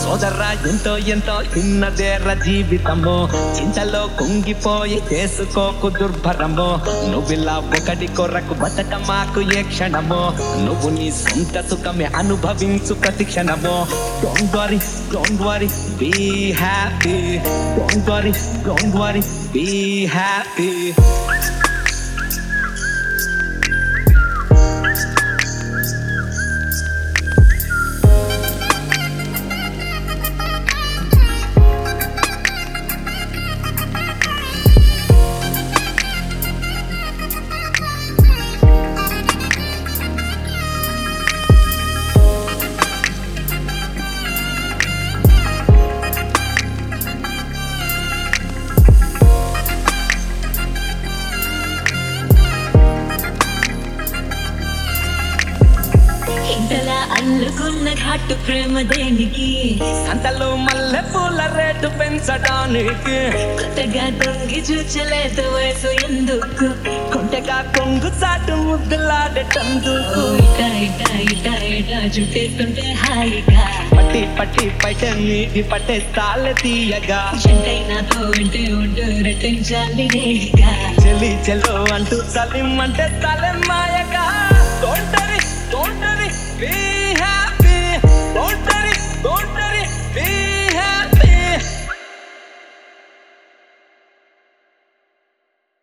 సోదరా ఎంతో ఎంతో చిన్నదేర జీవితము చింతలో కుంగిపోయి చేసుకోకు దుర్భరము నువ్విలా ఒకటి కొరకు బతక మాకు ఏ క్షణము నువ్వు నీ సొంత సుఖమే అనుభవించు ప్రతి క్షణము don't worry don't worry be happy don't worry don't worry be happy ఇంతలా అల్లుకున్న ఘాటు ప్రేమ దేనికి సంతలో మల్లె పూల రేటు పెంచడానికి కొత్తగా తొంగి చూచలేదు వయసు ఎందుకు కొంటగా కొంగు చాటు ముద్దులాడేటందుకు ఇట ఇట ఇట ఇట చుట్టేస్తుంటే హాయిగా పట్టి పట్టి పట్ట నీటి పట్టేస్తాలే తీయగా జంటై నాతో ఉంటే ఉంటూ రెట్టించాలి నేగా చెల్లి చెల్లు అంటూ చలిమ్మంటే తలె మాయగా